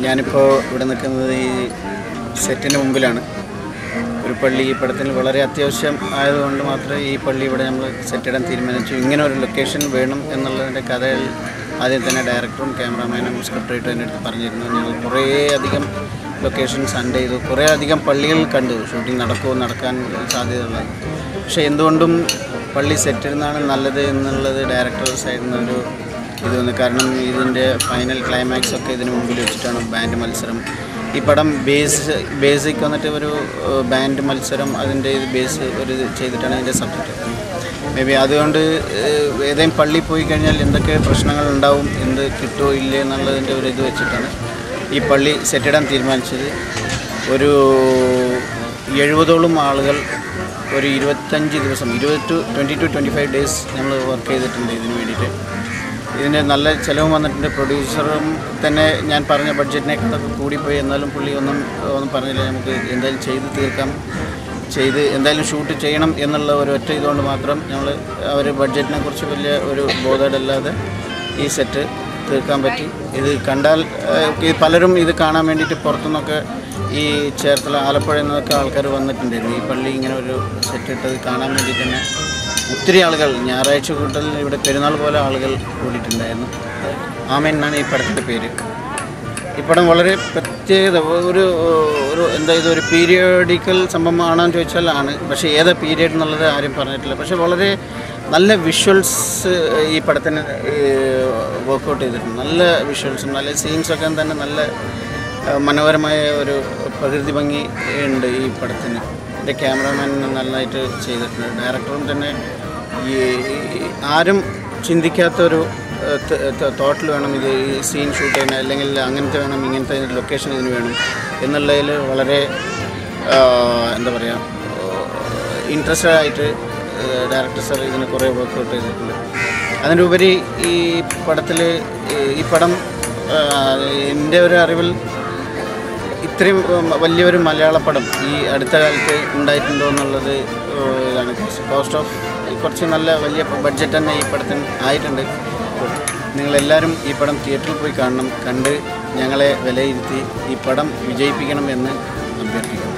ഞാനിപ്പോൾ ഇവിടെ നിൽക്കുന്നത് ഈ സെറ്റിന് മുമ്പിലാണ് ഒരു പള്ളി ഈ പടത്തിന് വളരെ അത്യാവശ്യം ആയതുകൊണ്ട് മാത്രമേ ഈ പള്ളി ഇവിടെ നമ്മൾ സെറ്റിടാൻ തീരുമാനിച്ചു ഇങ്ങനെ ഒരു ലൊക്കേഷൻ വേണം എന്നുള്ളതിൻ്റെ കഥയിൽ ആദ്യം തന്നെ ഡയറക്ടറും ക്യാമറാമാനും സ്ക്രിപ്റ്റ് റൈറ്ററും എൻ്റെ അടുത്ത് പറഞ്ഞിരുന്നു ഞങ്ങൾ കുറേ അധികം ലൊക്കേഷൻ സൺഡേ ചെയ്തു കുറേ അധികം പള്ളികൾ കണ്ടു ഷൂട്ടിംഗ് നടക്കുമോ നടക്കാൻ സാധ്യതയുള്ളത് പക്ഷേ എന്തുകൊണ്ടും പള്ളി സെറ്റിടുന്നതാണ് നല്ലത് എന്നുള്ളത് ഡയറക്ടർ സൈഡിൽ നിന്നൊരു ഇത് വന്നു കാരണം ഇതിൻ്റെ ഫൈനൽ ക്ലൈമാക്സ് ഒക്കെ ഇതിന് മുമ്പിൽ വെച്ചിട്ടാണ് ബാൻഡ് മത്സരം ഈ പടം ബേസ് ബേസിക് വന്നിട്ട് ഒരു ബാൻഡ് മത്സരം അതിൻ്റെ ഇത് ബേസ് ഒരു ഇത് ചെയ്തിട്ടാണ് ഇതിൻ്റെ സബ്ജക്റ്റ് മേ ബി അതുകൊണ്ട് ഏഹ്, ഏതെങ്കിലും പള്ളി പോയി കഴിഞ്ഞാൽ എന്തൊക്കെ പ്രശ്നങ്ങൾ ഉണ്ടാവും എന്ത് കിട്ടുമോ ഇല്ലേ എന്നുള്ളതിൻ്റെ ഒരു ഇത് വെച്ചിട്ടാണ് ഈ പള്ളി സെറ്റിടാൻ തീരുമാനിച്ചത് ഒരു എഴുപതോളം ആളുകൾ ഒരു ഇരുപത്തഞ്ച് ദിവസം ഇരുപത് to twenty to twenty five days നമ്മൾ വർക്ക് ചെയ്തിട്ടുണ്ട് ഇതിന് വേണ്ടിയിട്ട് ഇതിന് നല്ല ചിലവും വന്നിട്ടുണ്ട് പ്രൊഡ്യൂസറും തന്നെ ഞാൻ പറഞ്ഞ ബഡ്ജറ്റിനേക്കാളൊക്കെ കൂടിപ്പോയി എന്നാലും പുള്ളി ഒന്നും ഒന്നും പറഞ്ഞില്ല നമുക്ക് എന്തായാലും ചെയ്ത് തീർക്കാം ചെയ്ത് എന്തായാലും ഷൂട്ട് ചെയ്യണം എന്നുള്ള ഒരു ഒറ്റ ഇതുകൊണ്ട് മാത്രം ഞങ്ങൾ അവർ ബഡ്ജറ്റിനെ കുറിച്ച് വലിയ ഒരു ബോധമല്ലാതെ ഈ സെറ്റ് തീർക്കാൻ പറ്റി ഇത് കണ്ടാൽ ഏഹ്, ഇത് പലരും ഇത് കാണാൻ വേണ്ടിയിട്ട് പുറത്തുനിന്നൊക്കെ ഈ ചേർത്തല ആലപ്പുഴയിൽ നിന്നൊക്കെ ആൾക്കാർ വന്നിട്ടുണ്ടായിരുന്നു ഈ പള്ളി ഇങ്ങനെ ഒരു സെറ്റ് ഇട്ടത് കാണാൻ വേണ്ടി തന്നെ ഒത്തിരി ആളുകൾ ഞായറാഴ്ച കൂട്ടൽ ഇവിടെ പെരുന്നാൾ പോലെ ആളുകൾ കൂടിയിട്ടുണ്ടായിരുന്നു ആമൻ എന്നാണ് ഈ പടത്തിൻ്റെ പേര് ഈ പടം വളരെ പ്രത്യേകത ഒരു ഒരു എന്താ ഇത് ഒരു പീരിയോഡിക്കൽ സംഭവമാണോ എന്ന് ചോദിച്ചാൽ ആണ് പക്ഷേ ഏതാ പീരിയഡ് എന്നുള്ളത് ആരും പറഞ്ഞിട്ടില്ല പക്ഷേ വളരെ നല്ല വിഷ്വൽസ് ഈ പടത്തിന് വർക്കൗട്ട് ചെയ്തിട്ടുണ്ട് നല്ല വിഷ്വൽസും നല്ല സീൻസൊക്കെ തന്നെ നല്ല ആ, മനോഹരമായ ഒരു പ്രകൃതി ഭംഗി ഉണ്ട് ഈ പടത്തിന് എൻ്റെ ക്യാമറാമാൻ നന്നായിട്ട് ചെയ്തിട്ടുണ്ട് ഡയറക്ടറും തന്നെ ഈ ഈ ആരും ചിന്തിക്കാത്തൊരു തോട്ടിൽ വേണം ഇത് ഈ സീൻ ഷൂട്ട് ചെയ്യാൻ അല്ലെങ്കിൽ അങ്ങനത്തെ വേണം ഇങ്ങനത്തെ ലൊക്കേഷൻ ഇതിന് വേണം എന്നുള്ളതിൽ വളരെ ആ, എന്താ പറയുക ഇൻട്രസ്റ്റഡ് ആയിട്ട് ഡയറക്ടർ സാർ ഇതിന് കുറേ വർക്കൗട്ട് ചെയ്തിട്ടുണ്ട് അതിനുപരി ഈ പടത്തിൽ ഈ പടം ആ, എൻ്റെ ഒരു അറിവിൽ ഇത്രയും ഉം, വലിയൊരു മലയാള പടം ഈ അടുത്ത കാലത്ത് ഉണ്ടായിട്ടുണ്ടോ എന്നുള്ളത് ഏഹ്, ഇതാണ് കോസ്റ്റ് ഓഫ് കുറച്ച് നല്ല വലിയ ബഡ്ജറ്റ് തന്നെ ഈ പടത്തിന് ആയിട്ടുണ്ട് നിങ്ങളെല്ലാവരും ഈ പടം തിയേറ്ററിൽ പോയി കാണണം കണ്ട് ഞങ്ങളെ വിലയിരുത്തി ഈ പടം വിജയിപ്പിക്കണം എന്ന് അഭ്യർത്ഥിക്കുന്നു